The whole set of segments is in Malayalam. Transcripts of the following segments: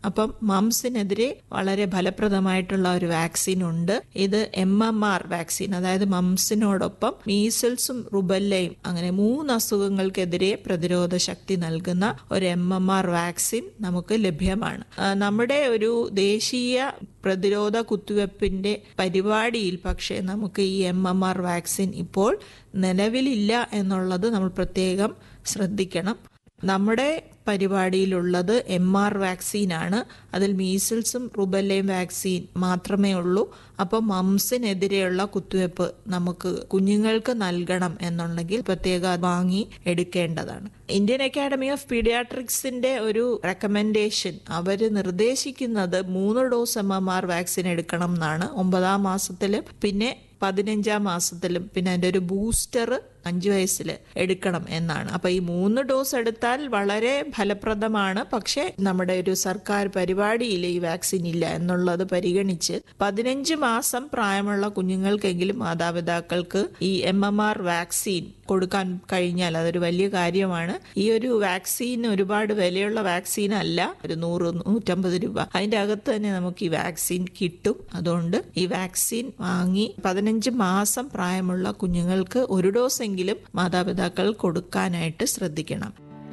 അപ്പം മംസിനെതിരെ വളരെ ഫലപ്രദമായിട്ടുള്ള ഒരു വാക്സിൻ ഉണ്ട് ഇത് എം എം ആർ വാക്സിൻ അതായത് മംസിനോടൊപ്പം മീസൽസും റുബല്ലയും അങ്ങനെ മൂന്ന് അസുഖങ്ങൾക്കെതിരെ പ്രതിരോധ ശക്തി നൽകുന്ന ഒരു എം എം ആർ വാക്സിൻ നമുക്ക് ലഭ്യമാണ് ആ, നമ്മുടെ ഒരു ദേശീയ പ്രതിരോധ കുത്തിവെപ്പിന്റെ പരിപാടിയിൽ പക്ഷേ നമുക്ക് ഈ എം എം ആർ വാക്സിൻ ഇപ്പോൾ നിലവിലില്ല എന്നുള്ളത് നമ്മൾ പ്രത്യേകം ശ്രദ്ധിക്കണം നമ്മുടെ പരിപാടിയിലുള്ളത് എം ആർ വാക്സിനാണ് അതിൽ മീസിൽസും റുബല്ലയും വാക്സിൻ മാത്രമേ ഉള്ളൂ അപ്പം മംസിനെതിരെയുള്ള കുത്തിവെപ്പ് നമുക്ക് കുഞ്ഞുങ്ങൾക്ക് നൽകണം എന്നുണ്ടെങ്കിൽ പ്രത്യേക വാങ്ങി എടുക്കേണ്ടതാണ് ഇന്ത്യൻ അക്കാഡമി ഓഫ് പീഡിയാട്രിക്സിന്റെ ഒരു റെക്കമെൻഡേഷൻ അവർ നിർദ്ദേശിക്കുന്നത് മൂന്ന് dose M M R vaccine എടുക്കണം എന്നാണ് ഒമ്പതാം മാസത്തിലും പിന്നെ പതിനഞ്ചാം മാസത്തിലും പിന്നെ അതിന്റെ ഒരു ബൂസ്റ്റർ അഞ്ചു വയസ്സിൽ എടുക്കണം എന്നാണ് അപ്പൊ ഈ മൂന്ന് ഡോസ് എടുത്താൽ വളരെ ഫലപ്രദമാണ് പക്ഷെ നമ്മുടെ ഒരു സർക്കാർ പരിപാടിയിൽ ഈ വാക്സിൻ ഇല്ല എന്നുള്ളത് പരിഗണിച്ച് പതിനഞ്ച് മാസം പ്രായമുള്ള കുഞ്ഞുങ്ങൾക്കെങ്കിലും മാതാപിതാക്കൾക്ക് ഈ എം എം ആർ വാക്സിൻ കൊടുക്കാൻ കഴിഞ്ഞാൽ അതൊരു വലിയ കാര്യമാണ് ഈ ഒരു വാക്സിൻ ഒരുപാട് വിലയുള്ള വാക്സിൻ അല്ല ഒരു നൂറ് നൂറ്റമ്പത് രൂപ അതിന്റെ അകത്ത് തന്നെ നമുക്ക് ഈ വാക്സിൻ കിട്ടും അതുകൊണ്ട് ഈ വാക്സിൻ വാങ്ങി പതിനഞ്ച് മാസം പ്രായമുള്ള കുഞ്ഞുങ്ങൾക്ക് ഒരു ഡോസ് എങ്കിലും മാതാപിതാക്കൾ കൊടുക്കാനായിട്ട് ശ്രദ്ധിക്കണം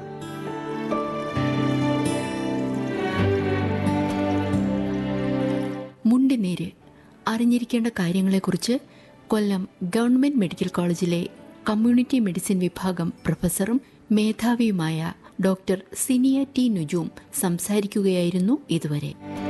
മുണ്ടിനീര് അറിഞ്ഞിരിക്കേണ്ട കാര്യങ്ങളെക്കുറിച്ച് കൊല്ലം ഗവൺമെന്റ് മെഡിക്കൽ കോളേജിലെ കമ്മ്യൂണിറ്റി മെഡിസിൻ വിഭാഗം പ്രൊഫസറും മേധാവിയുമായ ഡോക്ടർ സിനിയ ടി നുജൂം സംസാരിക്കുകയായിരുന്നു ഇതുവരെ